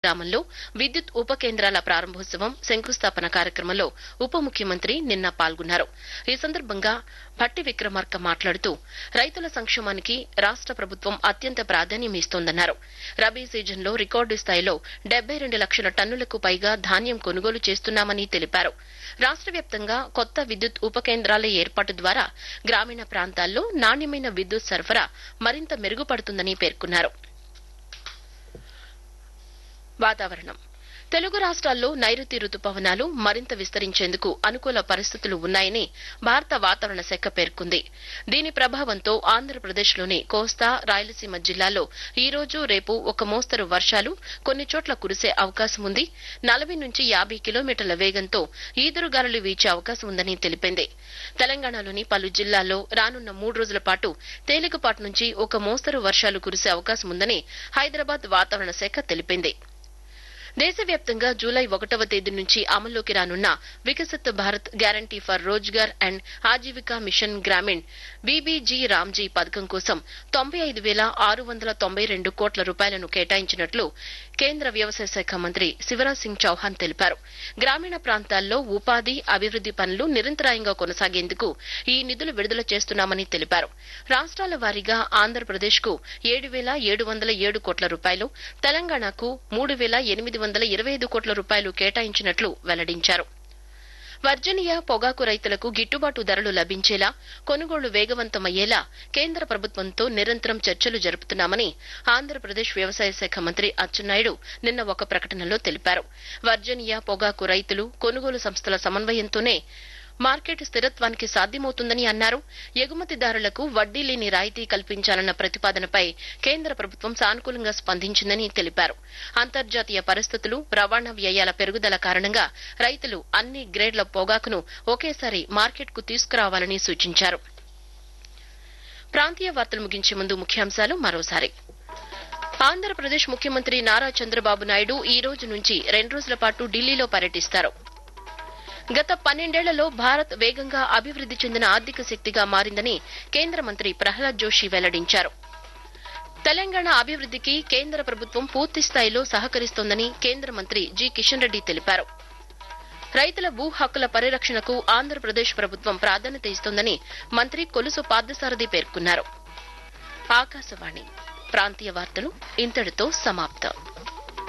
గ్రామంలో విద్యుత్ ఉప కేంద్రాల ప్రారంభోత్సవం శంకుస్థాపన కార్యక్రమంలో ఉప ముఖ్యమంత్రి నిన్న పాల్గొన్నారు ఈ సందర్భంగా భట్టి విక్రమార్క మాట్లాడుతూ రైతుల సంక్షేమానికి రాష్ట ప్రభుత్వం అత్యంత ప్రాధాన్యం ఇస్తోందన్నారు రబీ సీజన్లో రికార్డు స్థాయిలో డెబ్బై రెండు లక్షల టన్నులకు పైగా ధాన్యం కొనుగోలు చేస్తున్నామని తెలిపారు రాష్ట వ్యాప్తంగా కొత్త విద్యుత్ ఉప కేంద్రాల ఏర్పాటు ద్వారా గ్రామీణ ప్రాంతాల్లో నాణ్యమైన విద్యుత్ సరఫరా మరింత మెరుగుపడుతుందని పేర్కొన్నారు వాతావరణం తెలుగు రాష్ట్రాల్లో నైరుతి రుతుపవనాలు మరింత విస్తరించేందుకు అనుకూల పరిస్థితులు ఉన్నాయని భారత వాతావరణ శాఖ పేర్కొంది దీని ప్రభావంతో ఆంధ్రప్రదేశ్లోని కోస్తా రాయలసీమ జిల్లాల్లో ఈ రోజు రేపు ఒక మోస్తరు వర్షాలు కొన్ని చోట్ల కురిసే అవకాశం ఉంది నలభై నుంచి యాభై కిలోమీటర్ల వేగంతో ఈదురుగాలులు వీచే అవకాశం ఉందని తెలిపింది తెలంగాణలోని పలు జిల్లాల్లో రానున్న మూడు రోజుల పాటు తేలికపాటి నుంచి ఒక మోస్తరు వర్షాలు కురిసే అవకాశం ఉందని హైదరాబాద్ వాతావరణ శాఖ తెలిపింది దేశవ్యాప్తంగా జూలై ఒకటవ తేదీ నుంచి అమల్లోకి రానున్న Viksit Bharat guarantee for Rozgar and Ajeevika mission Grameen BBG Ramji పథకం కోసం తొంభై ఐదు వేల ఆరు వందల తొంభై రెండు కోట్ల రూపాయలను కేటాయించినట్లు కేంద్ర వ్యవసాయ శాఖ మంత్రి శివరాజ్ సింగ్ చౌహాన్ తెలిపారు గ్రామీణ ప్రాంతాల్లో ఉపాధి అభివృద్ది పనులు నిరంతరాయంగా కొనసాగేందుకు ఈ నిధులు విడుదల చేస్తున్నామని తెలిపారు రాష్ట్రాల వారీగా ఆంధ్రప్రదేశ్ కు ఏడు వేల ఏడు వందల ఏడు కోట్ల రూపాయలు తెలంగాణకు మూడు వేల ఎనిమిది వందల ఇరవై ఐదు కోట్ల రూపాయలు కేటాయించినట్లు వెల్లడించారు వర్జనియా పొగాకు రైతులకు గిట్టుబాటు ధరలు లభించేలా కొనుగోళ్లు వేగవంతమయ్యేలా కేంద్ర ప్రభుత్వంతో నిరంతరం చర్చలు జరుపుతున్నామని ఆంధ్రప్రదేశ్ వ్యవసాయ శాఖ మంత్రి అచ్చెన్నాయుడు నిన్న ఒక ప్రకటనలో తెలిపారు వర్జనియా పొగాకు రైతులు కొనుగోలు సంస్థల సమన్వయంతోనే మార్కెట్ స్థిరత్వానికి సాధ్యమవుతుందని అన్నారు ఎగుమతిదారులకు వడ్డీ లేని రాయితీ కల్పించాలన్న ప్రతిపాదనపై కేంద్ర ప్రభుత్వం సానుకూలంగా స్పందించిందని తెలిపారు అంతర్జాతీయ పరిస్థితులు రవాణా వ్యయాల పెరుగుదల కారణంగా రైతులు అన్ని గ్రేడ్ల పొగాకును ఒకేసారి మార్కెట్కు తీసుకురావాలని సూచించారు ప్రాంతీయ వార్తలు ముగించే ముందు ముఖ్యాంశాలు మరోసారి ఆంధ్రప్రదేశ్ ముఖ్యమంత్రి నారా చంద్రబాబు నాయుడు ఈ రోజు నుంచి రెండు రోజుల పాటు ఢిల్లీలో పర్యటిస్తారు గత పన్నెండేళ్లలో భారత్ వేగంగా అభివృద్ది చెందిన ఆర్థిక శక్తిగా మారిందని కేంద్ర మంత్రి ప్రహ్లాద్ జోషి వెల్లడించారు తెలంగాణ అభివృద్దికి కేంద్ర ప్రభుత్వం పూర్తి స్థాయిలో సహకరిస్తోందని కేంద్ర మంత్రి జి కిషన్ రెడ్డి తెలిపారు రైతుల భూ హక్కుల పరిరక్షణకు ఆంధ్రప్రదేశ్ ప్రభుత్వం ప్రాధాన్యత ఇస్తోందని మంత్రి కొలుసు పార్థసారథి పేర్కొన్నారు ఆకాశవాణి ప్రాంతీయ వార్తలు ఇంతటితో సమాప్తం